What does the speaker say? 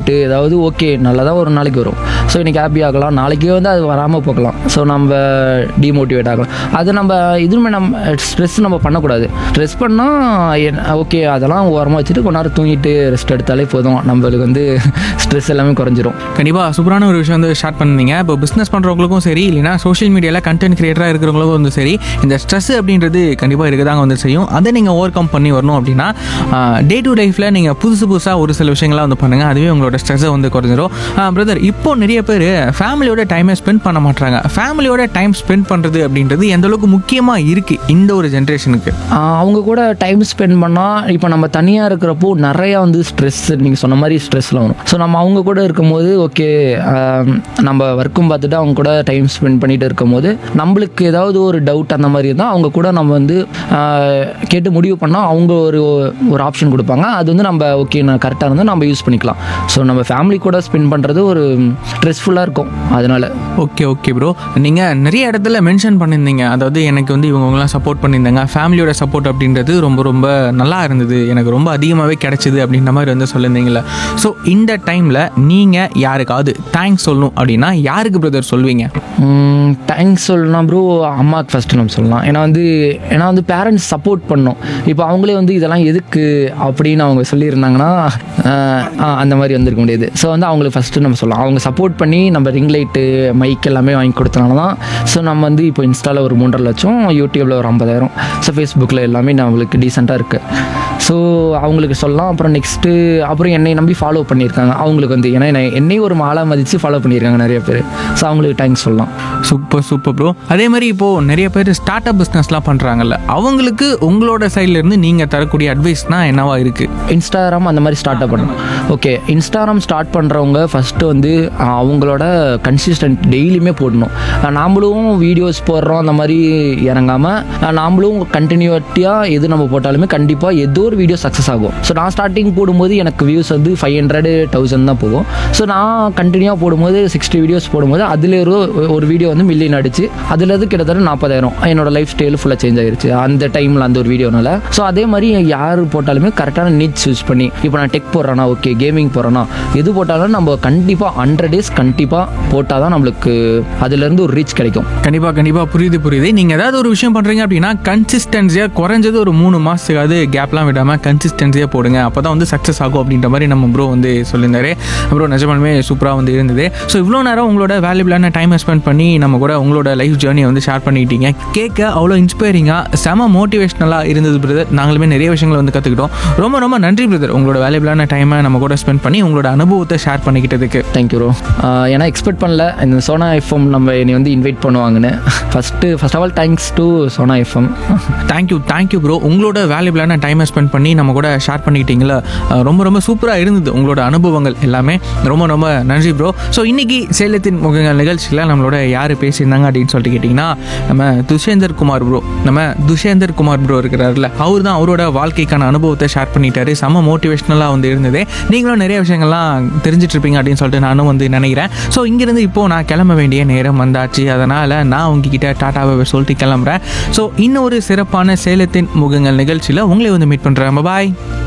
தூங்கிட்டு ஏதாவது ஓகே நல்லதாக ஒரு நாளைக்கு வரும் ஸோ இன்றைக்கி ஹாப்பி ஆகலாம் நாளைக்கே வந்து அது வராமல் போகலாம் ஸோ நம்ம டிமோட்டிவேட் ஆகலாம் அது நம்ம இதுவுமே நம்ம ஸ்ட்ரெஸ் நம்ம பண்ணக்கூடாது ஸ்ட்ரெஸ் பண்ணால் ஓகே அதெல்லாம் ஓரமாக வச்சுட்டு கொஞ்ச நேரம் தூங்கிட்டு ரெஸ்ட் எடுத்தாலே போதும் நம்மளுக்கு வந்து ஸ்ட்ரெஸ் எல்லாமே குறைஞ்சிரும் கண்டிப்பாக சூப்பரான ஒரு விஷயம் வந்து ஸ்டார்ட் பண்ணீங்க இப்போ பிஸ்னஸ் பண்ணுறவங்களுக்கும் சரி இல்லைனா சோஷியல் மீடியாவில் கண்டென்ட் கிரியேட்டராக இருக்கிறவங்களுக்கும் வந்து சரி இந்த ஸ்ட்ரெஸ் அப்படின்றது கண்டிப்பாக இருக்கதாங்க வந்து செய்யும் அதை நீங்கள் ஓவர் கம் பண்ணி வரணும் அப்படின்னா டே டு லைஃப்பில் நீங்கள் புதுசு புதுசாக ஒரு சில விஷயங்கள்லாம் வந்து பண்ணுங்கள் அதுவே உங்களோட ஸ்ட்ரெஸ்ஸை வந்து குறைஞ்சிரும் பிரதர் இப்போ நிறைய பேர் ஃபேமிலியோட டைமை ஸ்பெண்ட் பண்ண மாட்டாங்க ஃபேமிலியோட டைம் ஸ்பெண்ட் பண்ணுறது அப்படின்றது எந்த அளவுக்கு முக்கியமாக இருக்குது இந்த ஒரு ஜென்ரேஷனுக்கு ஆஹ் அவங்க கூட டைம் ஸ்பெண்ட் பண்ணால் இப்போ நம்ம தனியாக இருக்கிறப்போ நிறையா வந்து ஸ்ட்ரெஸ் நீங்கள் சொன்ன மாதிரி ஸ்ட்ரெஸ்லாம் வரும் ஸோ நம்ம அவங்க கூட இருக்கும்போது ஓகே நம்ம ஒர்க்கும் பார்த்துட்டு அவங்க கூட டைம் ஸ்பெண்ட் பண்ணிட்டு இருக்கும்போது நம்மளுக்கு ஏதாவது ஒரு டவுட் அந்த மாதிரி இருந்தால் அவங்க கூட நம்ம வந்து ஆஹ் கேட்டு முடிவு பண்ணால் அவங்க ஒரு ஒரு ஆப்ஷன் கொடுப்பாங்க அது வந்து நம்ம ஓகே நான் கரெக்டாக இருந்தால் நம்ம யூஸ் பண்ணிக்கலாம் ஸோ நம்ம ஃபேமிலி கூட ஸ்பெண்ட் பண்ணுறது ஒரு ஸ்ட்ரெஸ்ஃபுல்லாக இருக்கும் அதனால ஓகே ஓகே ப்ரோ நீங்கள் நிறைய இடத்துல மென்ஷன் பண்ணியிருந்தீங்க அதாவது எனக்கு வந்து இவங்கெல்லாம் சப்போர்ட் பண்ணியிருந்தாங்க ஃபேமிலியோட சப்போர்ட் அப்படின்றது ரொம்ப ரொம்ப நல்லா இருந்தது எனக்கு ரொம்ப அதிகமாகவே கிடைச்சிது அப்படின்ற மாதிரி வந்து சொல்லியிருந்தீங்களே ஸோ இந்த டைமில் நீங்கள் யாருக்காவது தேங்க்ஸ் சொல்லணும் அப்படின்னா யாருக்கு பிரதர் சொல்வீங்க தேங்க்ஸ் சொல்லலாம் ப்ரோ அம்மாவுக்கு ஃபஸ்ட்டு நம்ம சொல்லலாம் ஏன்னா வந்து ஏன்னா வந்து பேரண்ட்ஸ் சப்போர்ட் பண்ணோம் இப்போ அவங்களே வந்து இதெல்லாம் எதுக்கு அப்படின்னு அவங்க சொல்லியிருந்தாங்கன்னா ஆஹ், ஆஹ், அந்த மாதிரி வந்திருக்க முடியாது ஸோ வந்து அவங்களுக்கு ஃபஸ்ட்டு நம்ம சொல்லலாம் அவங்க சப்போர்ட் பண்ணி நம்ம ரிங் லைட்டு மைக் எல்லாமே வாங்கி கொடுத்தனால தான் ஸோ நம்ம வந்து இப்போ இன்ஸ்டாவில் ஒரு மூன்றரை லட்சம் யூடியூப்பில் ஒரு ஐம்பதாயிரம் ஸோ ஃபேஸ்புக்கில் எல்லாமே நம்மளுக்கு டீசெண்டாக இருக்குது ஸோ அவங்களுக்கு சொல்லலாம் அப்புறம் நெக்ஸ்ட்டு அப்புறம் என்னை நம்பி ஃபாலோ பண்ணியிருக்காங்க அவங்களுக்கு வந்து ஏன்னா என்னை என்னையும் ஒரு மாலை மதித்து ஃபாலோ பண்ணியிருக்காங்க நிறைய பேர் ஸோ அவங்களுக்கு தேங்க்ஸ் சொல்லலாம் சூப்பர் சூப்பர் ப்ரோ அதே மாதிரி இப்போது நிறைய பேர் ஸ்டார்ட் அப் பிஸ்னஸ்லாம் பண்ணுறாங்கல்ல அவங்களுக்கு உங்களோட சைட்லேருந்து நீங்கள் தரக்கூடிய அட்வைஸ்னால் என்னவா இருக்குது இன்ஸ்டாகிராம் அந்த மாதிரி ஸ்டார்ட் அப் பண்ணணும் ஓகே இன்ஸ்டாகிராம் ஸ்டார்ட் பண்ணுறவங்க ஃபஸ்ட்டு வந்து அஹ், அவங்களோட கன்சிஸ்டன்ட் டெய்லியுமே போடணும் அஹ், நாமளும் வீடியோஸ் போடுறோம் அந்த மாதிரி இறங்காமல் நாமளும் கண்டினியூட்டியாக எது நம்ம போட்டாலுமே கண்டிப்பாக ஏதோ ஒரு வீடியோ சக்ஸஸ் ஆகும் ஸோ நான் ஸ்டார்டிங் போடும்போது எனக்கு வியூஸ் வந்து ஃபைவ் ஹண்ட்ரட் தௌசண்ட் தான் போகும் ஸோ நான் கண்டினியூவாக போடும்போது சிக்ஸ்டி வீடியோஸ் போடும்போது அதில் ஒரு ஒரு வீடியோ வந்து மில்லியன் அடிச்சு அதில் இருந்து கிட்டத்தட்ட நாற்பதாயிரம் என்னோட லைஃப் ஸ்டைல் ஃபுல்லாக சேஞ்ச் ஆயிருச்சு அந்த டைமில் அந்த ஒரு வீடியோனால ஸோ அதே மாதிரி யார் போட்டாலுமே கரெக்டான நீட்ஸ் யூஸ் பண்ணி இப்போ நான் டெக் போடுறேன்னா ஓகே கேமிங் போடுறேன்னா எது போட்டாலும் நம்ம கண்டிப்பாக ஹண்ட்ரட் டேஸ் கண்டிப்பாக போட்டால் தான் நம்மளுக்கு அதுலேருந்து ஒரு ரீச் கிடைக்கும் கண்டிப்பாக கண்டிப்பாக புரியுது புரியுது நீங்கள் ஏதாவது ஒரு விஷயம் பண்ணுறீங்க அப்படின்னா கன்சிஸ்டன்சியாக குறைஞ்சது ஒரு மூணு மாதத்துக்காவது கேப்லாம் விடாமல் கன்சிஸ்டன்சியாக போடுங்க அப்போ தான் வந்து சக்ஸஸ் ஆகும் அப்படின்ற மாதிரி நம்ம ப்ரோ வந்து சொல்லியிருந்தாரு ப்ரோ நிஜமாலுமே சூப்பராக வந்து இருந்தது ஸோ இவ்வளோ நேரம் உங்களோட வேல்யூபிளான டைமை ஸ்பெண்ட் பண்ணி நம்ம கூட உங்களோட லைஃப் ஜேர்னியை வந்து ஷேர் பண்ணிக்கிட்டீங்க கேட்க அவ்வளோ இன்ஸ்பைரிங்காக செம மோட்டிவேஷ்னலாக இருந்தது பிரதர் நாங்களுமே நிறைய விஷயங்களை வந்து கற்றுக்கிட்டோம் ரொம்ப ரொம்ப நன்றி பிரதர் உங்களோட வேல்யூபிளான டைமை நம்ம கூட ஸ்பெண்ட் பண்ணி உங்களோட அனுபவத்தை ஷேர் பண்ணிக்கிட்டதுக்கு தேங்க்யூ ப்ரோ ஏன்னா எக்ஸ்பெக்ட் பண்ணல இந்த சோனா எஃப்எம் நம்ம என்னை வந்து இன்வைட் பண்ணுவாங்கன்னு first first of all thanks to Sona FM thank you thank you bro உங்களோட வேல்யூபிளான டைமை ஸ்பெண்ட் பண்ணி நம்ம கூட ஷேர் பண்ணிக்கிட்டீங்களா அஹ் ரொம்ப ரொம்ப சூப்பராக இருந்தது உங்களோட அனுபவங்கள் எல்லாமே ரொம்ப ரொம்ப நன்றி ப்ரோ ஸோ இன்னைக்கு சேலத்தின் முகங்கள் நிகழ்ச்சியில் நம்மளோட யார் பேசியிருந்தாங்க அப்படின்னு சொல்லிட்டு கேட்டிங்கன்னா நம்ம துஷேந்தர் குமார் ப்ரோ நம்ம துஷேந்தர் குமார் ப்ரோ இருக்கிறாருல அவர் தான் அவரோட வாழ்க்கைக்கான அனுபவத்தை ஷேர் பண்ணிட்டாரு செம்ம மோட்டிவேஷ்னலாக வந்து இருந்தது நீங்களும் நிறைய விஷயங்கள்லாம் தெரிஞ்சிட்டு இருப்பீங்க அப்படின்னு சொல்லிட்டு நானும் வந்து நினைக்கிறேன் ஸோ இங்கேருந்து இப்போது நான் கிளம்ப வேண்டிய நேரம் வந்தாச்சு அதனால் நான் உங்ககிட்ட டாட்டாவை சொல்லிட்டு கிளம்புறேன் ஸோ இன்னொரு சிறப்பான சேலத்தின் முகங்கள் நிகழ்ச்சியில் உங்களை வந்து மீட் பண்ணுறேன் பாய்